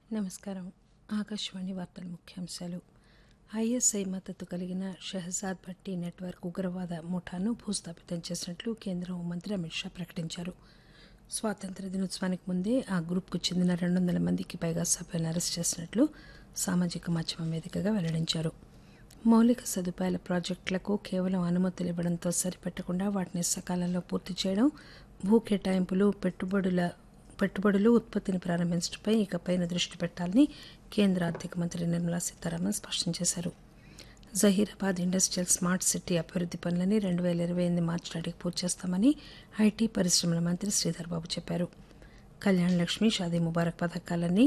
నమస్కారం ఆకాశవాణి వార్తల ముఖ్యాంశాలు ఐఎస్ఐ మద్దతు కలిగిన షెహజాద్ భట్టి నెట్వర్క్ ఉగ్రవాద ముఠాను భూస్థాపితం చేసినట్లు కేంద్ర హోంమంత్రి అమిత్ షా ప్రకటించారు స్వాతంత్ర దినోత్సవానికి ముందే ఆ గ్రూప్కు చెందిన రెండు వందల మందికి పైగా సభ్యులను అరెస్ట్ చేసినట్లు సామాజిక మాధ్యమం వేదికగా వెల్లడించారు మౌలిక సదుపాయాల ప్రాజెక్టులకు కేవలం అనుమతులు ఇవ్వడంతో సరిపెట్టకుండా వాటిని సకాలంలో పూర్తి చేయడం భూ కేటాయింపులు పెట్టుబడుల పెట్టుబడులు ఉత్పత్తిని ప్రారంభించడంపై ఇకపైన దృష్టి పెట్టాలని కేంద్ర ఆర్థిక మంత్రి నిర్మలా సీతారామన్ స్పష్టం చేశారు జహీరాబాద్ ఇండస్ట్రియల్ స్మార్ట్ సిటీ అభివృద్ది పనులని రెండు వేల ఇరవై ఎనిమిది మార్చి నాటికి పూర్తి చేస్తామని ఐటీ పరిశ్రమల మంత్రి శ్రీధర్ బాబు చెప్పారు కళ్యాణ్ లక్ష్మి షాదీ ముబారక్ పథకాలన్నీ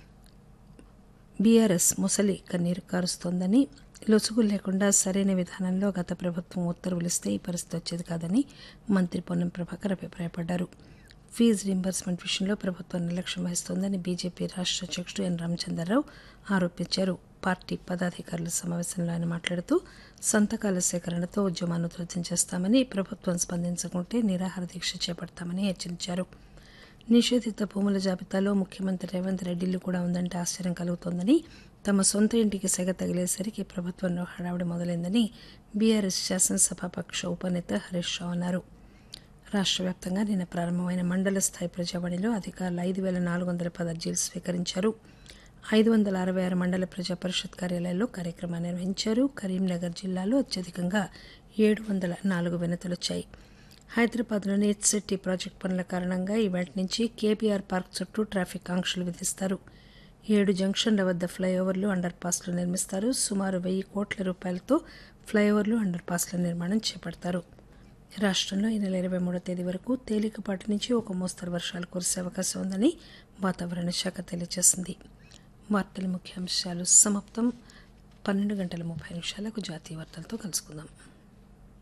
బీఆర్ఎస్ ముసలి కన్నీరు కారుస్తోందని లొసుగు లేకుండా సరైన విధానంలో గత ప్రభుత్వం ఉత్తర్వులు ఇస్తే ఈ పరిస్థితి వచ్చేది కాదని మంత్రి పొన్నం ప్రభాకర్ అభిప్రాయపడ్డారు ఫీజు రీంబర్స్మెంట్ విషయంలో ప్రభుత్వం నిర్లక్ష్యం వహిస్తోందని బీజేపీ రాష్ట్ర అధ్యక్షుడు ఎన్ రామచంద్రరావు ఆరోపించారు పార్టీ పదాధికారుల సమావేశంలో ఆయన మాట్లాడుతూ సంతకాల సేకరణతో ఉద్యమాన్ని ఉధృతం చేస్తామని ప్రభుత్వం స్పందించకుంటే నిరాహార దీక్ష చేపడతామని హెచ్చరించారు నిషేధిత భూముల జాబితాలో ముఖ్యమంత్రి రేవంత్ రెడ్డి ఇల్లు కూడా ఉందంటే ఆశ్చర్యం కలుగుతోందని తమ సొంత ఇంటికి సెగ తగిలేసరికి ప్రభుత్వంలో హడావుడి మొదలైందని బీఆర్ఎస్ శాసనసభాపక్ష ఉపనేత హరీష్ రావు అన్నారు రాష్ట్ర వ్యాప్తంగా నిన్న ప్రారంభమైన మండల స్థాయి ప్రజావాణిలో అధికారులు ఐదు వేల నాలుగు వందల పది అర్జీలు స్వీకరించారు ఐదు వందల అరవై ఆరు మండల ప్రజా పరిషత్ కార్యాలయాల్లో కార్యక్రమాన్ని నిర్వహించారు కరీంనగర్ జిల్లాలో అత్యధికంగా ఏడు వందల నాలుగు వినతులొచ్చాయి హైదరాబాద్లోని హెచ్ సిటీ ప్రాజెక్టు పనుల కారణంగా ఈవేళ నుంచి కేబీఆర్ పార్క్ చుట్టూ ట్రాఫిక్ ఆంక్షలు విధిస్తారు ఏడు జంక్షన్ల వద్ద ఫ్లైఓవర్లు అండర్ పాస్లు నిర్మిస్తారు సుమారు వెయ్యి కోట్ల రూపాయలతో ఫ్లైఓవర్లు అండర్ పాస్ల నిర్మాణం చేపడతారు రాష్ట్రంలో ఈ నెల ఇరవై మూడో తేదీ వరకు తేలికపాటి నుంచి ఒక మోస్తరు వర్షాలు కురిసే అవకాశం ఉందని వాతావరణ శాఖ తెలియజేసింది వార్తల ముఖ్యాంశాలు సమాప్తం పన్నెండు గంటల ముప్పై నిమిషాలకు జాతీయ వార్తలతో కలుసుకుందాం